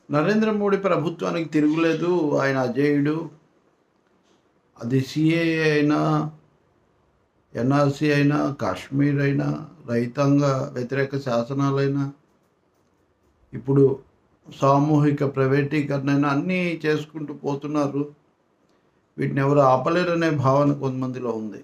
నరేంద్ర మోడీ ప్రభుత్వానికి తిరుగులేదు ఆయన అజేయుడు అది సిఏఏ అయినా ఎన్ఆర్సీ అయినా కాశ్మీర్ అయినా రైతాంగ వ్యతిరేక శాసనాలైనా ఇప్పుడు సామూహిక ప్రైవేటీకరణ అయినా అన్నీ చేసుకుంటూ పోతున్నారు వీటిని ఎవరు ఆపలేరనే భావన కొంతమందిలో ఉంది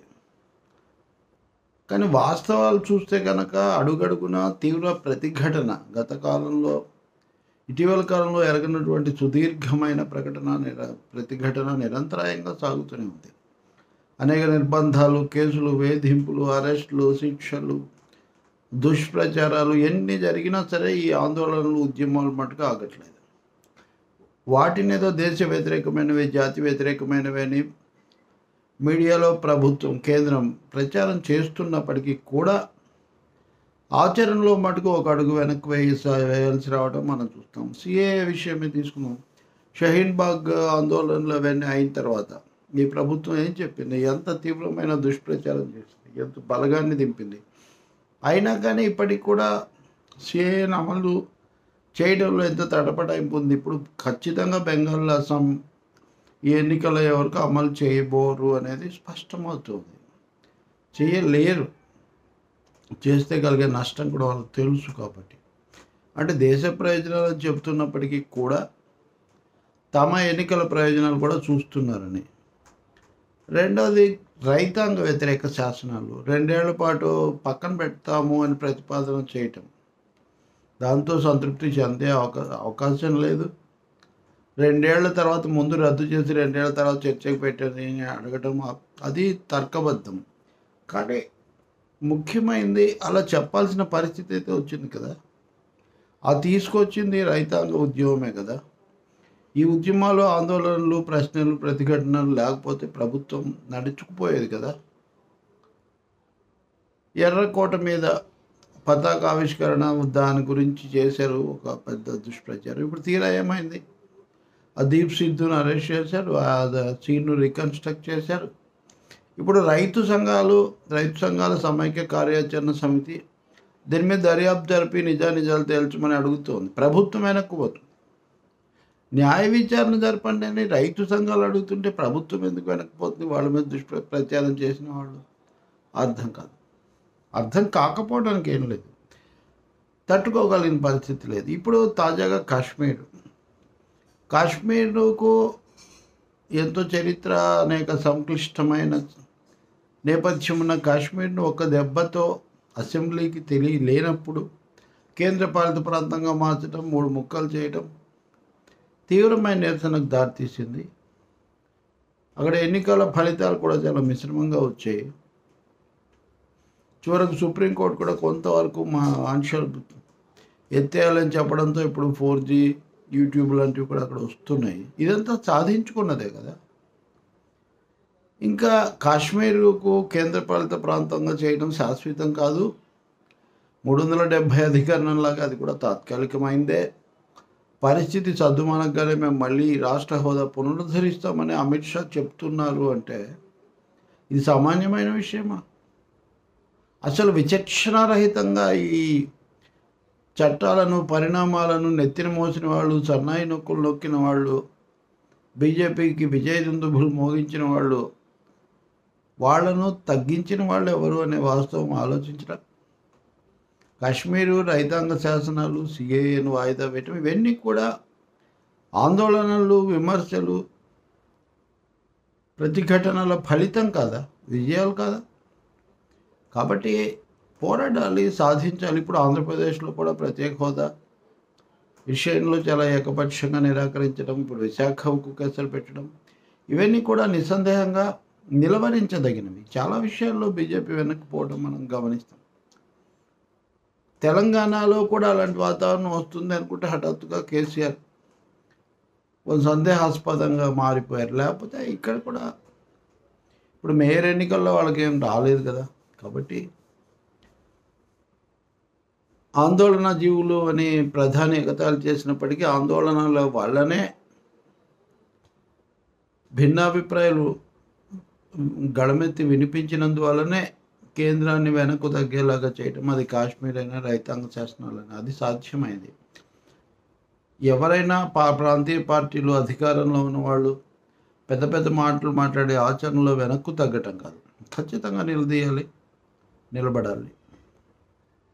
కానీ వాస్తవాలు చూస్తే కనుక అడుగడుగున తీవ్ర ప్రతిఘటన గత కాలంలో ఇటీవల కాలంలో ఎరగనటువంటి సుదీర్ఘమైన ప్రకటన నిర ప్రతిఘటన నిరంతరాయంగా సాగుతూనే ఉంది అనేక నిర్బంధాలు కేసులు వేధింపులు అరెస్టులు శిక్షలు దుష్ప్రచారాలు ఎన్ని జరిగినా సరే ఈ ఆందోళనలు ఉద్యమాలు మటుకు ఆగట్లేదు వాటిని ఏదో దేశ వ్యతిరేకమైనవి జాతి వ్యతిరేకమైనవి అని మీడియాలో ప్రభుత్వం కేంద్రం ప్రచారం చేస్తున్నప్పటికీ కూడా ఆచరణలో మటుకు ఒక అడుగు వెనక్కి వేయి వేయాల్సి రావడం మనం చూస్తాం సిఏ విషయమే తీసుకుందాం షహీన్ బాగ్ ఆందోళనలు అవన్నీ అయిన తర్వాత ఈ ప్రభుత్వం ఏం చెప్పింది ఎంత తీవ్రమైన దుష్ప్రచారం చేసింది ఎంత బలగాన్ని దింపింది అయినా కానీ ఇప్పటికి కూడా సిఏను అమలు చేయడంలో ఎంత తడపడాయింపు ఉంది ఇప్పుడు ఖచ్చితంగా బెంగాల్ అస్సాం ఈ ఎన్నికల వరకు అమలు చేయబోరు అనేది స్పష్టమవుతుంది చేయలేరు చేస్తే కలిగే నష్టం కూడా వాళ్ళకి తెలుసు కాబట్టి అంటే దేశ ప్రయోజనాలు చెప్తున్నప్పటికీ కూడా తమ ఎన్నికల ప్రయోజనాలు కూడా చూస్తున్నారని రెండవది రైతాంగ వ్యతిరేక శాసనాలు రెండేళ్ల పాటు పక్కన పెడతాము అని ప్రతిపాదన చేయటం దాంతో సంతృప్తి చెందే అవకా అవకాశం లేదు రెండేళ్ల తర్వాత ముందు రద్దు చేసి రెండేళ్ల తర్వాత చర్చకు పెట్టని అడగటం అది తర్కబద్ధం కానీ ముఖ్యమైనది అలా చెప్పాల్సిన పరిస్థితి అయితే వచ్చింది కదా ఆ తీసుకొచ్చింది రైతాంగ ఉద్యమమే కదా ఈ ఉద్యమాలు ఆందోళనలు ప్రశ్నలు ప్రతిఘటనలు లేకపోతే ప్రభుత్వం నడుచుకుపోయేది కదా ఎర్రకోట మీద పతాక ఆవిష్కరణ దాని గురించి చేశారు ఒక పెద్ద దుష్ప్రచారం ఇప్పుడు తీరా ఏమైంది ఆ దీప్ సిద్ధును అరెస్ట్ చేశారు ఆ సీన్ను రికన్స్ట్రక్ట్ చేశారు ఇప్పుడు రైతు సంఘాలు రైతు సంఘాల సమైక్య కార్యాచరణ సమితి దీని మీద దర్యాప్తు జరిపి నిజానిజాలు తేల్చమని అడుగుతోంది ప్రభుత్వం వెనక్కు పోతుంది న్యాయ విచారణ జరపండి అని రైతు సంఘాలు అడుగుతుంటే ప్రభుత్వం ఎందుకు వెనక్కిపోతుంది వాళ్ళ మీద దుష్ప్ర ప్రచారం చేసిన వాళ్ళు అర్థం కాదు అర్థం కాకపోవడానికి ఏం లేదు తట్టుకోగలిగిన పరిస్థితి లేదు ఇప్పుడు తాజాగా కాశ్మీర్ కాశ్మీర్కు ఎంతో చరిత్ర అనేక సంక్లిష్టమైన నేపథ్యం ఉన్న కాశ్మీర్ను ఒక దెబ్బతో అసెంబ్లీకి తెలియ లేనప్పుడు కేంద్రపాలిత ప్రాంతంగా మార్చడం మూడు ముక్కలు చేయడం తీవ్రమైన నిరసనకు దారితీసింది అక్కడ ఎన్నికల ఫలితాలు కూడా చాలా మిశ్రమంగా వచ్చాయి చివరకు సుప్రీంకోర్టు కూడా కొంతవరకు మా ఆంక్షలు ఎత్తేయాలని చెప్పడంతో ఇప్పుడు ఫోర్ జీ యూట్యూబ్ లాంటివి కూడా అక్కడ వస్తున్నాయి ఇదంతా సాధించుకున్నదే కదా ఇంకా కాశ్మీర్కు కేంద్రపాలిత ప్రాంతంగా చేయడం శాశ్వతం కాదు మూడు వందల డెబ్భై అధికరణంలాగా అది కూడా తాత్కాలికమైందే పరిస్థితి సద్దుమనగానే మేము మళ్ళీ రాష్ట్ర హోదా పునరుద్ధరిస్తామని అమిత్ షా చెప్తున్నారు అంటే ఇది సామాన్యమైన విషయమా అసలు విచక్షణారహితంగా ఈ చట్టాలను పరిణామాలను నెత్తిన మోసిన వాళ్ళు సన్నాయి నొక్కులు నొక్కిన వాళ్ళు బీజేపీకి విజయదుందుభులు మోగించిన వాళ్ళు వాళ్లను తగ్గించిన వాళ్ళు ఎవరు అనే వాస్తవం ఆలోచించడం కాశ్మీరు రైతాంగ శాసనాలు సిఏఏను వాయిదా వేయటం ఇవన్నీ కూడా ఆందోళనలు విమర్శలు ప్రతిఘటనల ఫలితం కాదా విజయాలు కాదా కాబట్టి పోరాడాలి సాధించాలి ఇప్పుడు ఆంధ్రప్రదేశ్లో కూడా ప్రత్యేక హోదా విషయంలో చాలా ఏకపక్షంగా నిరాకరించడం ఇప్పుడు విశాఖ ఉక్కు కేసులు పెట్టడం ఇవన్నీ కూడా నిస్సందేహంగా నిలవరించదగినవి చాలా విషయాల్లో బీజేపీ వెనక్కిపోవడం మనం గమనిస్తాం తెలంగాణలో కూడా అలాంటి వాతావరణం వస్తుంది అనుకుంటే హఠాత్తుగా కేసీఆర్ కొంచెం సందేహాస్పదంగా మారిపోయారు లేకపోతే ఇక్కడ కూడా ఇప్పుడు మేయర్ ఎన్నికల్లో వాళ్ళకి ఏం రాలేదు కదా కాబట్టి ఆందోళన జీవులు అని ప్రధాని ఎగతాళి చేసినప్పటికీ ఆందోళనల వల్లనే భిన్నాభిప్రాయాలు గళమెత్తి వినిపించినందువల్లనే కేంద్రాన్ని వెనక్కు తగ్గేలాగా చేయటం అది కాశ్మీర్ అయినా రైతాంగ శాసనాలైనా అది సాధ్యమైంది ఎవరైనా పా ప్రాంతీయ పార్టీలు అధికారంలో ఉన్నవాళ్ళు పెద్ద పెద్ద మాటలు మాట్లాడే ఆచరణలో వెనక్కు తగ్గటం కాదు ఖచ్చితంగా నిలదీయాలి నిలబడాలి